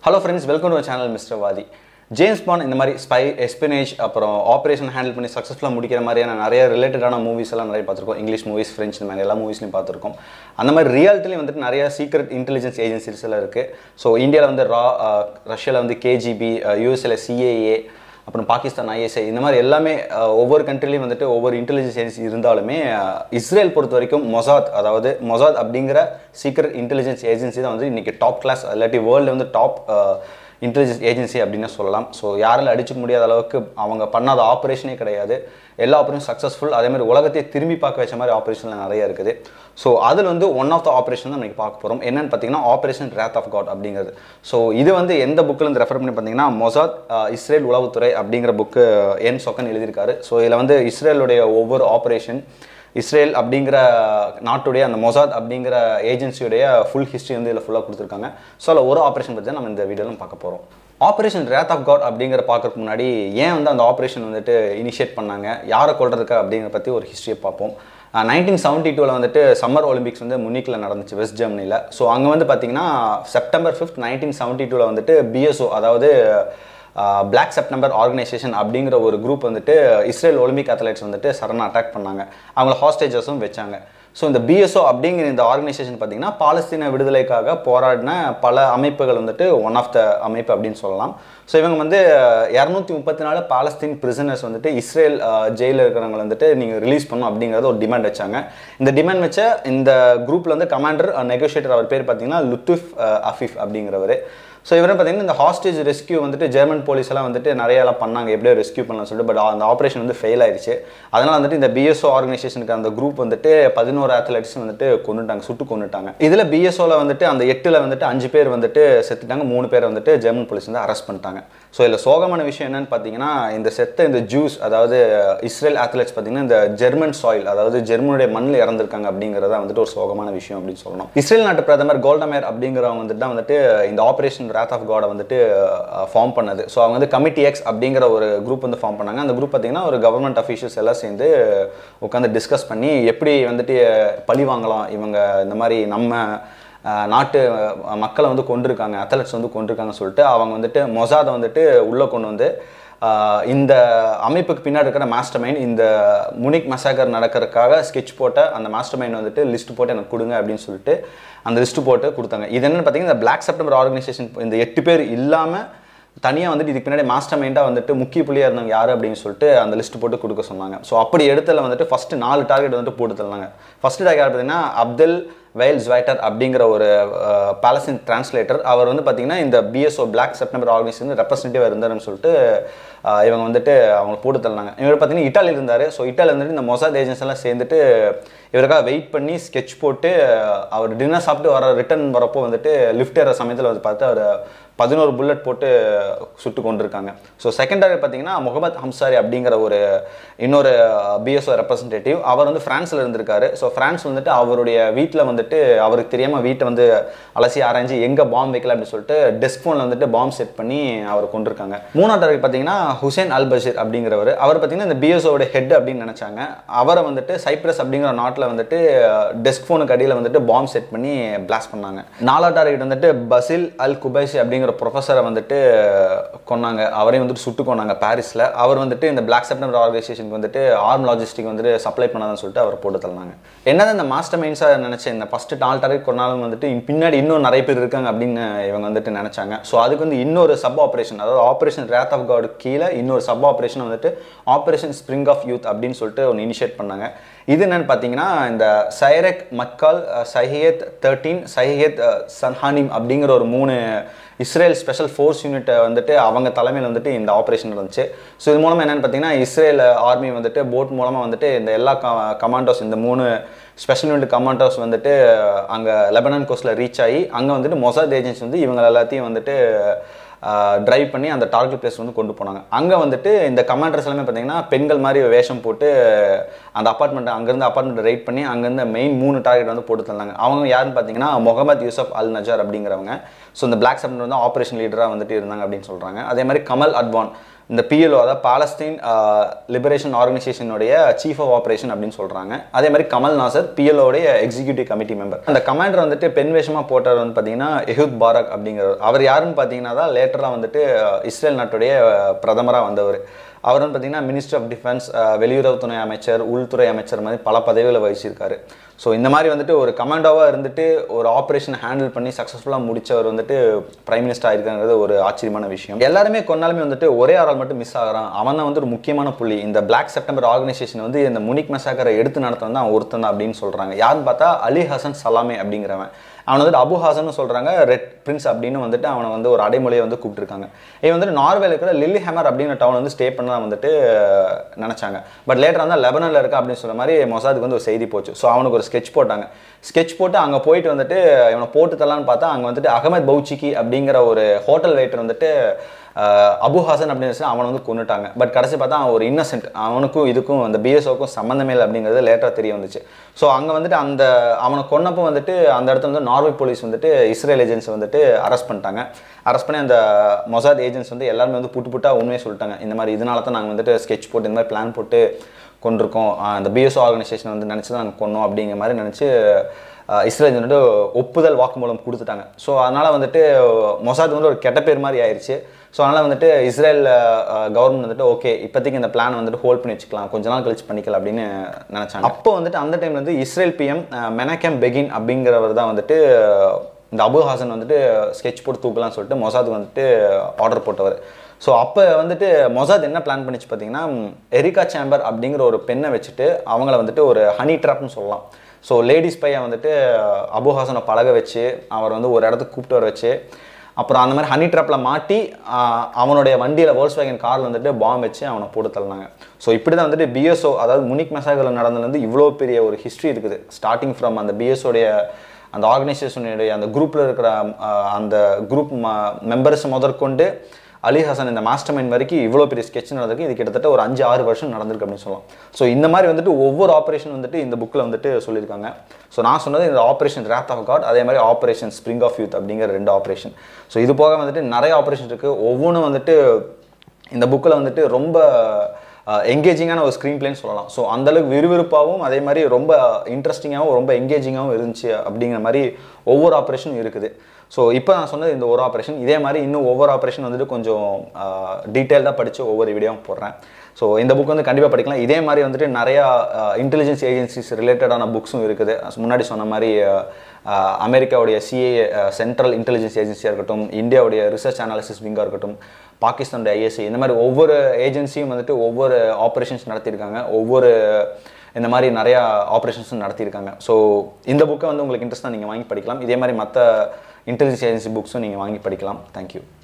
hello friends welcome to channel mister வாதி James Bond இந்த மாதிரி ஸ்பை எஸ்பினேஜ் அப்புறம் ஆப்ரேஷன் ஹேண்டில் பண்ணி சக்ஸஸ்ஃபுல்லாக முடிக்கிற மாதிரியான நிறைய ரிலேட்டடான மூவிஸ் எல்லாம் நிறைய பார்த்துருக்கோம் இங்கிலீஷ் மூவிஸ் ஃப்ரெஞ்ச் இந்த மாதிரி எல்லா மூவிஸ்லையும் பார்த்துருக்கோம் அந்த மாதிரி ரியாலிட்டிலையும் வந்துட்டு நிறைய சீக்ரெட் இன்டெலிஜென்ஸ் ஏஜென்சிஸ் எல்லாம் இருக்குது ஸோ இந்தியாவில் வந்து ரா ரஷ்யாவில் வந்து கேஜிபி யூஎஸ்ஏல சிஏஏ அப்புறம் பாகிஸ்தான் ஐஎஸ்ஐ இந்த மாதிரி எல்லாமே அஹ், ஒவ்வொரு கண்ட்ரிலையும் வந்துட்டு ஒவ்வொரு இன்டெலிஜென்ஸ் ஏஜென்சி இருந்தாலுமே அஹ், இஸ்ரேல் பொறுத்த வரைக்கும் மொசாத் அதாவது மொசாத் அப்படிங்கிற சீக்ரெட் இன்டெலிஜென்ஸ் ஏஜென்சி தான் வந்து இன்னைக்கு டாப் கிளாஸ் இல்லாட்டி வேர்ல்டு வந்து டாப் இன்டெலிஜென்ஸ் ஏஜென்சி அப்படின்னு சொல்லலாம் ஸோ யாராலும் அடிச்சுக்க முடியாத அளவுக்கு அவங்க பண்ணாத ஆப்ரேஷனே கிடையாது எல்லா ஆப்ரேஷன் சக்ஸஸ்ஃபுல் அதே மாதிரி உலகத்தையே திரும்பி பார்க்க வச்ச மாதிரி ஆப்ரேஷன்ல நிறைய இருக்குது ஸோ அதில் வந்து ஒன் ஆஃப் த ஆப்ரேஷன் தான் இன்னைக்கு பார்க்க போகிறோம் என்னன்னு பார்த்தீங்கன்னா ஆப்ரேஷன் ரேத் ஆஃப் காட் அப்படிங்கிறது ஸோ இது வந்து எந்த புக்கில் இருந்து ரெஃபர் பண்ணி பார்த்தீங்கன்னா மொசாத் அஹ், இஸ்ரேல் உளவுத்துறை அப்படிங்கிற புக்கு என் சொக்கன் எழுதியிருக்காரு ஸோ இதில் வந்து இஸ்ரேலுடைய ஒவ்வொரு ஆப்ரேஷன் இஸ்ரேல் அப்படிங்கிற நாட்டுடைய அந்த மொசாத் அப்படிங்கிற ஏஜென்சியுடைய ஃபுல் ஹிஸ்ட்ரி வந்து இதில் ஃபுல்லாக கொடுத்துருக்காங்க ஸோ அதில் ஒரு ஆப்ரேஷன் பற்றி தான் நம்ம இந்த வீடியோவில் பார்க்க போகிறோம் ஆப்ரேஷன் ரேத் ஆஃப் காட் அப்படிங்கிற பார்க்கறதுக்கு முன்னாடி ஏன் வந்து அந்த ஆப்ரேஷன் வந்துட்டு இனிஷியேட் பண்ணாங்க யாரை கொள்றதுக்கு அப்படிங்கிற பற்றி ஒரு ஹிஸ்ட்ரியை பார்ப்போம் நைன்டீன் செவன்ட்டி டூவில் வந்துட்டு சம்மர் ஒலிம்பிக்ஸ் வந்து முனிக்கில் நடந்துச்சு வெஸ்ட் ஜெர்மனியில் ஸோ அங்கே வந்து பார்த்தீங்கன்னா செப்டம்பர் ஃபிஃப்த் நைன்டீன் செவன்ட்டி டூவில் வந்துட்டு பிஎஸ்ஓ அதாவது பிளாக் செப்டம்பர் ஆர்கனைசேஷன் அப்படிங்கிற ஒரு குரூப் வந்துட்டு இஸ்ரேல் ஒலிம்பிக் அத்லெட்ஸ் வந்துட்டு சடனாக அட்டாக் பண்ணாங்க அவங்கள ஹாஸ்டேஜஸும் வச்சாங்க ஸோ இந்த பிஎஸ்ஓ அப்படிங்கிற இந்த ஆர்கனைசேஷன் பார்த்தீங்கன்னா பாலஸ்தீன விடுதலைக்காக போராடின பல அமைப்புகள் வந்துட்டு ஒன் ஆஃப் த அமைப்பு அப்படின்னு சொல்லலாம் ஸோ இவங்க வந்து இரநூத்தி முப்பத்தி நாலு பாலஸ்தீன் பிரிசனர்ஸ் வந்துட்டு இஸ்ரேல் ஜெயிலில் இருக்கிறவங்க வந்துட்டு நீங்கள் ரிலீஸ் பண்ணணும் அப்படிங்கிறத ஒரு டிமாண்ட் வச்சாங்க இந்த டிமாண்ட் வச்ச இந்த குரூப்பில் வந்து கமாண்டர் நெகோஷியேட்டர் அவர் பேர் பார்த்தீங்கன்னா லுத்துஃப் அஃபீஃப் அப்படிங்கிறவர் ஸோ இவரை பார்த்தீங்கன்னா இந்த ஹாஸ்டேஜ் ரெஸ்கியூ வந்துட்டு ஜெர்மன் போலீஸ் எல்லாம் வந்துட்டு நிறைய எல்லாம் பண்ணாங்க எப்படியோ ரெஸ்கியூ பண்ணலாம் சொல்லிட்டு பட் அந்த ஆப்ரேஷன் வந்து ஃபெயில் ஆயிடுச்சு அதனால் வந்துட்டு இந்த பிஎஸ்ஓ ஆர்கனைசேஷனுக்கு அந்த குரூப் வந்துட்டு பதினோரு அத்லெட்ஸ் வந்துட்டு கொண்டுட்டாங்க சுட்டு கொண்டுட்டாங்க இதில் பிஎஸ்ஓவில் வந்துட்டு அந்த எட்டில் வந்துட்டு அஞ்சு பேர் வந்துட்டு செத்துட்டாங்க மூணு பேரை வந்துட்டு ஜெர்மன் போலீஸ் வந்து அரெஸ்ட் பண்ணிட்டாங்க ஸோ இதில் சோகமான விஷயம் என்னன்னு பார்த்தீங்கன்னா இந்த செத்த இந்த ஜூஸ் அதாவது இஸ்ரேல் அத்லெட்ஸ் பார்த்தீங்கன்னா இந்த ஜெர்மன் சாயில் அதாவது ஜெர்மனுடைய மண்ணில் இறந்துருக்காங்க அப்படிங்கிறதா வந்துட்டு ஒரு சோகமான விஷயம் அப்படின்னு சொல்லணும் இஸ்ரேல் நாட்டு பிரதமர் கோல்டமேர் அப்படிங்கிறவங்க வந்துட்டு தான் வந்துட்டு இந்த ஆப்ரேஷன் ராத் ஆஃப் காடை வந்துட்டு ஃபார்ம் பண்ணது ஸோ அவங்க வந்து கமிட்டி எக்ஸ் அப்படிங்கிற ஒரு குரூப் வந்து ஃபார்ம் பண்ணாங்க அந்த குரூப் பார்த்தீங்கன்னா ஒரு கவர்மெண்ட் அஃபீஷியல்ஸ் எல்லாம் சேர்ந்து உட்காந்து டிஸ்கஸ் பண்ணி எப்படி வந்துட்டு பழி வாங்கலாம் இவங்க இந்த மாதிரி நம்ம அஹ், நாட்டு அஹ், மக்களை வந்து கொண்டிருக்காங்க அத்லட்ஸ் வந்து கொண்டிருக்காங்கன்னு சொல்லிட்டு அவங்க வந்துட்டு மொசாதை வந்துட்டு உள்ளே கொண்டு வந்து ஆஹ் இந்த அமைப்புக்கு பின்னாடி இருக்கிற மாஸ்டர் மைண்ட் இந்த முனிக் மசாகர் நடக்கிறதுக்காக ஸ்கெட்ச் போட்ட அந்த மாஸ்டர் மைண்ட் வந்துட்டு லிஸ்ட் போட்டு எனக்கு கொடுங்க அப்படின்னு சொல்லிட்டு அந்த லிஸ்ட் போட்டு கொடுத்தாங்க இது என்னன்னு பார்த்தீங்கன்னா இந்த பிளாக் செப்டம்பர் ஆர்கனைசேஷன் இந்த எட்டு பேர் இல்லாமல் தனியாக வந்துட்டு இதுக்கு பின்னாடி மாஸ்டர் மைண்டாக வந்துட்டு முக்கிய புள்ளியாக இருந்தவங்க யார் அப்படின்னு சொல்லிட்டு அந்த லிஸ்ட் போட்டு கொடுக்க சொன்னாங்க ஸோ அப்படி எடுத்தல வந்துட்டு ஃபஸ்ட்டு நாலு டார்கெட் வந்துட்டு போட்டு தந்தாங்க ஃபஸ்ட்டு டார்கெட் பார்த்தீங்கன்னா அப்துல் வெயில் ஜ்வைட்டர் அப்படிங்கிற ஒரு பாலஸ்தீன் டிரான்ஸ்லேட்டர் அவர் வந்து பார்த்தீங்கன்னா இந்த BSO Black September Organisation representative இருந்தாருன்னு சொல்லிட்டு ஆஹ் இவங்க வந்துட்டு அவங்க போட்டு தள்ளினாங்க இவர் பார்த்தீங்கன்னா இட்டாலி இருந்தார் ஸோ இட்டாலி வந்துட்டு இந்த மொசாத் ஏஜென்ஸ் எல்லாம் சேர்ந்துட்டு இவருக்காக வெயிட் பண்ணி ஸ்கெட்ச் போட்டு அவர் டின்னர் சாப்பிட்டு வர ரிட்டர்ன் வரப்போ வந்துட்டு லிஃப்ட் ஏற சமயத்தில் வந்து பார்த்து அவர் பதினோரு புல்லட் போட்டு சுட்டு கொண்டிருக்காங்க ஸோ செகண்ட் டார்கெட் பார்த்தீங்கன்னா முகமது ஹம்சாரி அப்படிங்கிற ஒரு இன்னொரு பிஎஸ்ஓ ரெப்ரசன்டேட்டிவ் அவர் வந்து ஃப்ரான்ஸில் இருந்திருக்காரு ஸோ ஃப்ரான்ஸ் வந்துட்டு அவருடைய வீட்டில் வந்துட்டு அவருக்கு தெரியாமல் வீட்டை வந்து அலசி ஆராய்ஞ்சு எங்கே பாம்பு வைக்கல அப்படின்னு சொல்லிட்டு டெஸ்க் ஃபோனில் வந்துட்டு பாம்பு செட் பண்ணி அவர் கொண்டிருக்காங்க மூணாவது டார்கெட் பார்த்தீங்கன்னா ஹுசேன் அல் பஷீர் அப்படிங்கிறவர் அவர் பார்த்தீங்கன்னா இந்த பிஎஸ்ஓட ஹெட் அப்படின்னு நினச்சாங்க அவரை வந்துட்டு சைப்ரஸ் அப்படிங்கிற நாட்டில் வந்துட்டு டெஸ்க் ஃபோனுக்கு அடியில் வந்துட்டு பாம்பு செட் பண்ணி பிளாஸ்ட் பண்ணாங்க நாலாவது டார்கெட் வந்துட்டு பசில் அல் குபைசி அப்படிங்கிற ப்ரொஃபஸரை வந்துட்டு கொன்னாங்க அவரையும் வந்துட்டு சுட்டு கொன்னாங்க பாரிஸில் அவர் வந்துட்டு இந்த பிளாக் செப்டம்பர் ஆர்கனைசேஷனுக்கு வந்துட்டு ஆர்ம் லாஜிஸ்டிக் வந்துட்டு சப்ளை பண்ணாதான்னு சொல்லிட்டு அவர் போட்டு தள்ளினாங்க என்னதான் இந்த மாஸ்டர் மைண்ட்ஸாக நினச்சேன் இந்த ஃபஸ்ட்டு நாலு டார்கெட் கொண்டாலும் வந்துட்டு பின்னாடி இன்னும் நிறைய பேர் இருக்காங்க அப்படின்னு இவங்க வந்துட்டு நினச்சாங்க ஸோ அதுக்கு வந்து இன்னொரு சப் ஆப்ரேஷன் அதாவது ஆப்ரேஷன் ரேத் ஆஃப் காடு கீழே இன்னொரு சப் ஆப்ரேஷன் வந்துட்டு ஆப்ரேஷன் ஸ்ப்ரிங் ஆஃப் யூத் அப்படின்னு சொல்லிட்டு ஒன்று இனிஷியேட் பண்ணாங்க இது என்னன்னு பார்த்தீங்கன்னா இந்த சைரக் மக்கால் சஹியத் தேர்ட்டீன் சஹியத் சன்ஹானிம் அப்படிங்கிற ஒரு மூணு இஸ்ரேல் ஸ்பெஷல் ஃபோர்ஸ் யூனிட்டை வந்துட்டு அவங்க தலைமையில் வந்துட்டு இந்த ஆப்ரேஷன் இருந்துச்சு ஸோ இது மூலமாக என்னென்னு பார்த்தீங்கன்னா இஸ்ரேல் ஆர்மி வந்துட்டு போட் மூலமாக வந்துட்டு இந்த எல்லா கமாண்டோஸ் இந்த மூணு ஸ்பெஷல் யூனிட் கமாண்டோஸ் வந்துட்டு அங்கே லெபனான் கோஸ்ட்டில் ரீச் ஆகி அங்கே வந்துட்டு மொசாத் ஏஜென்சி வந்து இவங்க எல்லாத்தையும் வந்துட்டு டிரைவ் பண்ணி அந்த டார்கெட் பிளேஸ் வந்து கொண்டு போனாங்க அங்கே வந்துட்டு இந்த கமாண்டர்ஸ் எல்லாமே பார்த்தீங்கன்னா பெண்கள் மாதிரி வேஷம் போட்டு அந்த அப்பார்ட்மெண்ட் அங்கேருந்து அப்பார்ட்மெண்ட் ரைட் பண்ணி அங்கேருந்து மெயின் மூணு டார்கெட் வந்து போட்டு தந்தாங்க அவங்க யாருன்னு பார்த்தீங்கன்னா முகமது யூசப் அல் நஜார் அப்படிங்கிறவங்க ஸோ இந்த பிளாக் செப்டம்பர் வந்து ஆப்ரேஷன் லீடராக வந்துட்டு இருந்தாங்க அப்படின்னு சொல்கிறாங்க அதே மாதிரி கமல் அட்வான் இந்த பிஎல்ஓ அதாவது பாலஸ்தீன் லிபரேஷன் ஆர்கனைசேஷனுடைய சீஃப் ஆஃப் ஆப்ரேஷன் அப்படின்னு சொல்கிறாங்க அதே மாதிரி கமல் நாசர் பிஎல்ஓடைய எக்ஸிக்யூட்டிவ் கமிட்டி மெம்பர் அந்த கமாண்டர் வந்துட்டு பெண் வேஷமாக போட்டவர் வந்து பார்த்தீங்கன்னா எஹூத் பாரக் அப்படிங்கிறவர் அவர் யாருன்னு பார்த்தீங்கன்னா தான் லேட்டராக வந்துட்டு அஹ், இஸ்ரேல் நாட்டுடைய பிரதமராக வந்தவர் அவர் வந்து பார்த்தீங்கன்னா மினிஸ்டர் ஆஃப் டிஃபென்ஸ் வெளியுறவுத்துறை அமைச்சர் உள்துறை அமைச்சர் மாதிரி பல பதவிகளை வகிச்சிருக்காரு ஸோ இந்த மாதிரி வந்துட்டு ஒரு கமாண்டோவாக இருந்துட்டு ஒரு ஆப்ரேஷன் ஹேண்டில் பண்ணி சக்ஸஸ்ஃபுல்லாக முடிச்சவர் வந்துட்டு பிரைம் மினிஸ்டர் ஆயிருக்காங்கிறது ஒரு ஆச்சரியமான விஷயம் எல்லாருமே கொண்டாலுமே வந்துட்டு ஒரே ஆள் மட்டும் மிஸ் ஆகிறான் அவன் தான் வந்து ஒரு முக்கியமான புள்ளி இந்த பிளாக் செப்டம்பர் ஆர்கனைசேஷன் வந்து இந்த முனிக் மெசாக்கரை எடுத்து நடத்துறது தான் ஒருத்தன் தான் அப்படின்னு சொல்கிறாங்க யாருன்னு பார்த்தா அலி ஹசன் சலாமே அப்படிங்கிறவன் அவன் வந்துட்டு அபு ஹாசன் சொல்கிறாங்க ரெட் பிரின்ஸ் அப்படின்னு வந்துட்டு அவனை வந்து ஒரு அடைமொழியை வந்து கூப்பிட்டுருக்காங்க இவன் வந்துட்டு நார்வேல இருக்கிற லில்லி ஹேமர் அப்படிங்கிற டவுன் வந்து ஸ்டே பண்ண வந்துட்டு அஹ், நினைச்சாங்க பட் லேட்டர் வந்து லெபனில் இருக்கா அப்படின்னு சொன்ன மாதிரி மொசாதுக்கு வந்து ஒரு செய்தி போச்சு ஸோ அவனுக்கு ஒரு ஸ்கெட்ச் போட்டாங்க ஸ்கெட்ச் போட்டு அங்கே போயிட்டு வந்துட்டு இவனை போட்டு தரலான்னு பார்த்தா அங்கே வந்துட்டு அகமது பௌச்சிக்கி அப்படிங்கிற ஒரு ஹோட்டல் வெயிட்டர் வந்துட்டு அஹ், அபு ஹாசன் அப்படின்னு சொல்லி அவனை வந்து கொண்டுட்டாங்க பட் கடைசி பார்த்தா அவன் ஒரு இன்னசென்ட் அவனுக்கும் இதுக்கும் அந்த பிஎஸ்ஓக்கும் சம்மந்தமே இல்லை அப்படிங்கிறது லேட்டராக தெரிய வந்துச்சு ஸோ அங்கே வந்துட்டு அந்த அவனை கொன்னப்போ வந்துட்டு அந்த இடத்துல வந்து நார்வே போலீஸ் வந்துட்டு இஸ்ரேல் ஏஜென்ட்ஸ் வந்துட்டு அரெஸ்ட் பண்ணிட்டாங்க அரெஸ்ட் பண்ணி அந்த மொசாத் ஏஜென்ட்ஸ் வந்து எல்லாருமே வந்து புட்டு புட்டா உண்மையை சொல்லிட்டாங்க இந்த மாதிரி இதனால தான் நாங்கள் வந்துட்டு ஸ்கெட்ச் போட்டு இந்த மாதிரி பிளான் போட்டு கொண்டிருக்கோம் ஆஹ் அந்த பிஎஸ்ஓ ஆர்கனைசேஷன் வந்து நினச்சி தான் நாங்கள் கொன்னோம் அப்படிங்கிற மாதிரி நினச்சி இஸ்ரேல் வந்துட்டு ஒப்புதல் வாக்குமூலம் கொடுத்துட்டாங்க ஸோ அதனால் வந்துட்டு மொசாத் வந்து ஒரு கெட்ட பேர் மாதிரி ஆயிடுச்சு ஸோ அதனால் வந்துட்டு இஸ்ரேல் கவர்மெண்ட் வந்துட்டு ஓகே இப்போதைக்கு இந்த பிளான் வந்துட்டு ஹோல்ட் பண்ணி வச்சுக்கலாம் கொஞ்ச நாள் கழிச்சு பண்ணிக்கலாம் அப்படின்னு நினச்சாங்க அப்போ வந்துட்டு அந்த டைம்ல வந்து இஸ்ரேல் பிஎம் மெனக்கேம் பெகின் அப்படிங்கிறவர் தான் வந்துட்டு இந்த அபு ஹாசன் வந்துட்டு ஸ்கெட்ச் போட்டு தூக்கலாம்னு சொல்லிட்டு மொசாத் வந்துட்டு ஆர்டர் போட்டவர் ஸோ அப்போ வந்துட்டு மொசாத் என்ன பிளான் பண்ணிச்சு பார்த்தீங்கன்னா எரிகா சேம்பர் அப்படிங்கிற ஒரு பெண்ணை வச்சுட்டு அவங்கள வந்துட்டு ஒரு ஹனி ட்ராப்னு சொல்லலாம் ஸோ லேடிஸ் பையன் வந்துட்டு அபு ஹாசனை பழக வச்சு அவர் வந்து ஒரு இடத்துக்கு கூப்பிட்டு வர வச்சு அப்புறம் அந்த மாதிரி ஹனி ட்ராப்பில் மாட்டி ஆஹ், அவனுடைய வண்டியில் வோல்ஸ் வேகன் காரில் வந்துட்டு பாம்பு வச்சு அவனை போட்டு தள்ளினாங்க ஸோ இப்படி தான் வந்துட்டு பிஎஸ்ஓ அதாவது முனிக் மெசாகில் நடந்ததுலேருந்து இவ்வளோ பெரிய ஒரு ஹிஸ்ட்ரி இருக்குது ஸ்டார்டிங் ஃப்ரம் அந்த பிஎஸ்ஓடைய அந்த ஆர்கனைசேஷனுடைய அந்த குரூப்பில் இருக்கிற ஆஹ், அந்த குரூப் மெம்பர்ஸ் முதற்கொண்டு அலி ஹசன் இந்த மாஸ்டர் மைண்ட் வரைக்கும் இவ்வளோ பெரிய ஸ்கெட்ச் நடந்திருக்கு இது கிட்டத்தட்ட ஒரு அஞ்சு ஆறு வருஷம் நடந்திருக்கு அப்படின்னு சொல்லலாம் ஸோ இந்த மாதிரி வந்துட்டு ஒவ்வொரு ஆப்ரேஷன் வந்துட்டு இந்த புக்கில் வந்துட்டு சொல்லியிருக்காங்க ஸோ நான் சொன்னது இந்த ஆப்ரேஷன் ராத் ஆஃப் காட் அதே மாதிரி ஆப்ரேஷன் ஸ்ப்ரிங் ஆஃப் யூத் அப்படிங்கிற ரெண்டு ஆப்ரேஷன் ஸோ இது போக வந்துட்டு நிறைய ஆப்ரேஷன் இருக்குது ஒவ்வொன்றும் வந்துட்டு இந்த புக்கில் வந்துட்டு ரொம்ப எங்கேஜிங்கான ஒரு ஸ்க்ரீன் பிளேன்னு சொல்லலாம் ஸோ அந்தளவுக்கு விறுவிறுப்பாகவும் அதே மாதிரி ரொம்ப இன்ட்ரெஸ்டிங்காகவும் ரொம்ப எங்கேஜிங்காகவும் இருந்துச்சு அப்படிங்கிற மாதிரி ஒவ்வொரு ஆப்ரேஷனும் இருக்குது ஸோ இப்போ நான் சொன்னது இந்த ஒரு ஆப்ரேஷன் இதே மாதிரி இன்னும் ஒவ்வொரு ஆப்ரேஷன் வந்துட்டு கொஞ்சம் டீட்டெயில்டாக படித்து ஒவ்வொரு வீடியோவும் போடுறேன் ஸோ இந்த புக் வந்து கண்டிப்பாக படிக்கலாம் இதே மாதிரி வந்துட்டு நிறையா இன்டெலிஜென்ஸ் ஏஜென்சிஸ் ரிலேட்டடான புக்ஸும் இருக்குது முன்னாடி சொன்ன மாதிரி அஹ், அஹ், அமெரிக்காவுடைய சிஏ சென்ட்ரல் இன்டெலிஜென்ஸ் ஏஜென்சியாக இருக்கட்டும் இந்தியாவுடைய ரிசர்ச் அனாலிசிஸ் விங்காக இருக்கட்டும் பாகிஸ்தானுடைய ஐஎஸ்சி இந்த மாதிரி ஒவ்வொரு ஏஜென்சியும் வந்துட்டு ஒவ்வொரு ஆப்ரேஷன்ஸ் நடத்தியிருக்காங்க ஒவ்வொரு இந்த மாதிரி நிறையா ஆப்ரேஷன்ஸும் நடத்தியிருக்காங்க ஸோ இந்த புக்கை வந்து உங்களுக்கு இன்ட்ரெஸ்ட் தான் நீங்கள் வாங்கி படிக்கலாம் இதே மாதிரி மற்ற இன்டெலிஜென்ஸ் ஏஜென்சி புக்ஸும் நீங்கள் வாங்கி படிக்கலாம் தேங்க்யூ